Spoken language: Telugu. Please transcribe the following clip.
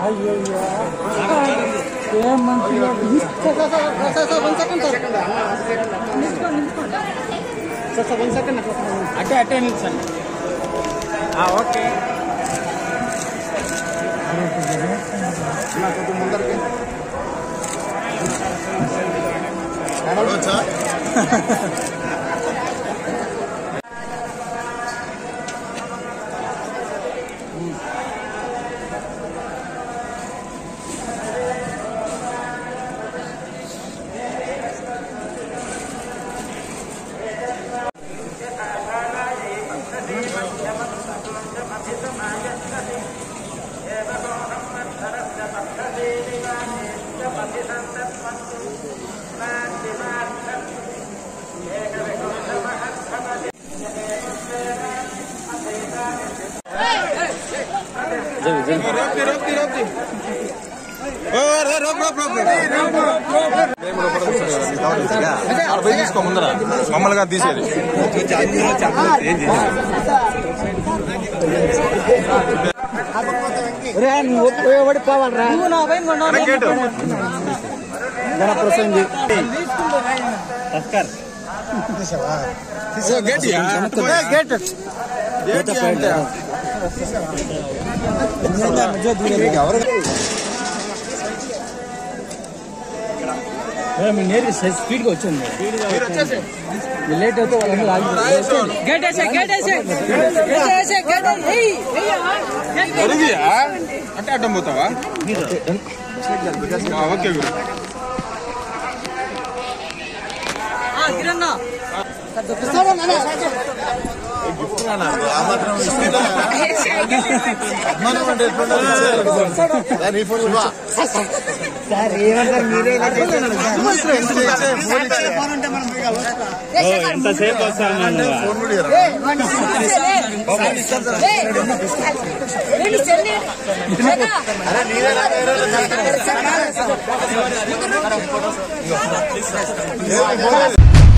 అయ్యయ్యో ఏం మంచిగా sir sir sir sir sir one second sir నిలుచుకోండి నిలుచుకోండి సార్ సార్ వన్ సెకండ్ అటే అటే నిల్చండి ఓకే తీసుకో ముందర మమ్మల్ని తీసేది రే నువ్వు పోయేవాడి పోవాలరా నువ్వు నా పైన కొన్నావు గణప్రసంగి గేట్ నేరు స్పీడ్గా వచ్చింది మీరు లేట్ అయితే వాళ్ళని లాగి గేట్ వేసే గేట్ వేసే గేట్ వేసే గేట్ వేయ్ జరిగియా అంటే అడ్డం పోతావా ఆ, ఓకే గురు గిరన్నా సార్ ఏమంటారు మీరే ఎంతసేపు వస్తాను చెల్లి